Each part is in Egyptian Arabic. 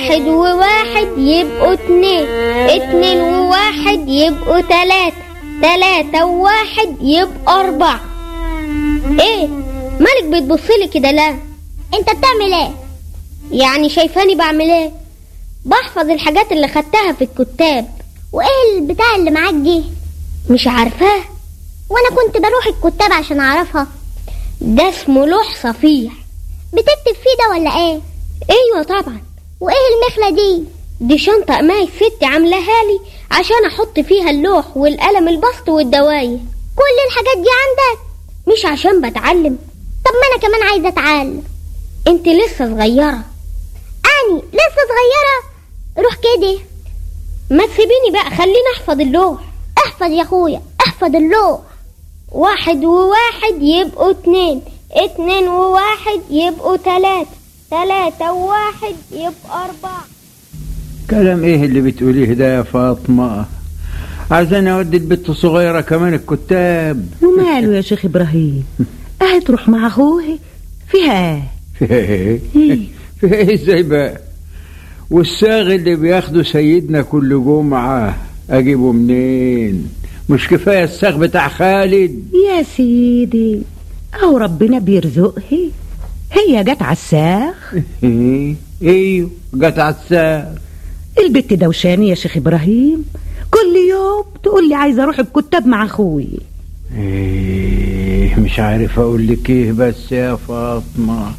واحد وواحد يبقوا اتنين اتنين وواحد يبقوا تلاتة تلاتة وواحد يبقى أربعة ايه مالك بتبصلي كده لا انت بتعمل ايه يعني شايفاني بعمل ايه بحفظ الحاجات اللي خدتها في الكتاب وايه البتاع اللي معاك دي مش عارفاه وانا كنت بروح الكتاب عشان اعرفها ده اسمه لوح صفيح بتكتب فيه ده ولا ايه ايوه طبعا وايه المخلة دي دي شنطة أماي ستي عاملاها لي عشان أحط فيها اللوح والقلم البسط والدواية كل الحاجات دي عندك مش عشان بتعلم طب ما انا كمان عايزة اتعلم انت لسه صغيرة اني لسه صغيرة روح كده ما تسيبيني بقى خليني أحفظ اللوح احفظ يا اخويا احفظ اللوح واحد وواحد يبقوا اتنين اتنين وواحد يبقوا تلاتة تلاتة وواحد يبقى أربعة كلام ايه اللي بتقوليه ده يا فاطمة عايزاني اودي البت الصغيرة كمان الكتاب وماله يا شيخ ابراهيم اهي تروح مع اخوه فيها فيها ايه إيه؟ فيها ايه ازاي بقى والساغ اللي بياخده سيدنا كل جمعة اجيبه منين مش كفاية الساغ بتاع خالد يا سيدي او ربنا بيرزقها هي جت على الساغ ايه ايوه جت على الساغ البت دوشاني يا شيخ ابراهيم كل يوم تقول لي عايزه اروح الكتاب مع اخوي ايه مش عارف اقول لك ايه بس يا فاطمة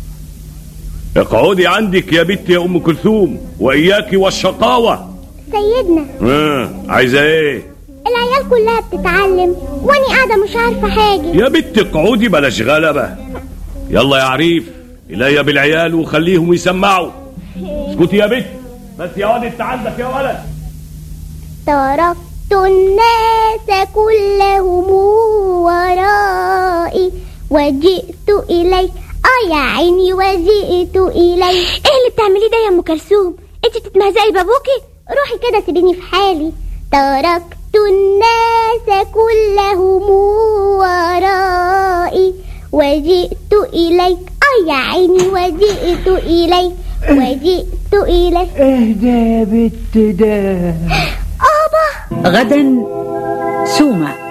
اقعدي عندك يا بنت يا ام كلثوم واياكي والشقاوه سيدنا اه عايزه ايه العيال كلها بتتعلم واني قاعدة مش عارفة حاجة يا بنت اقعدي بلاش غلبه يلا يا عريف الي بالعيال وخليهم يسمعوا اسكتي يا بنت بس يا ولد انت عندك يا ولد تركت الناس كلهم ورائي وجئت إليك اه يا عيني وجئت إليك ايه اللي بتعمليه ده يا ام كلثوم انت تتمهزقي بابوكي روحي كده سيبيني في حالي تركت الناس كلهم ورائي وجئت إليك اه يا عيني وجئت إليك وجئت إليك اهدى يا بت ده آبا غدا سومة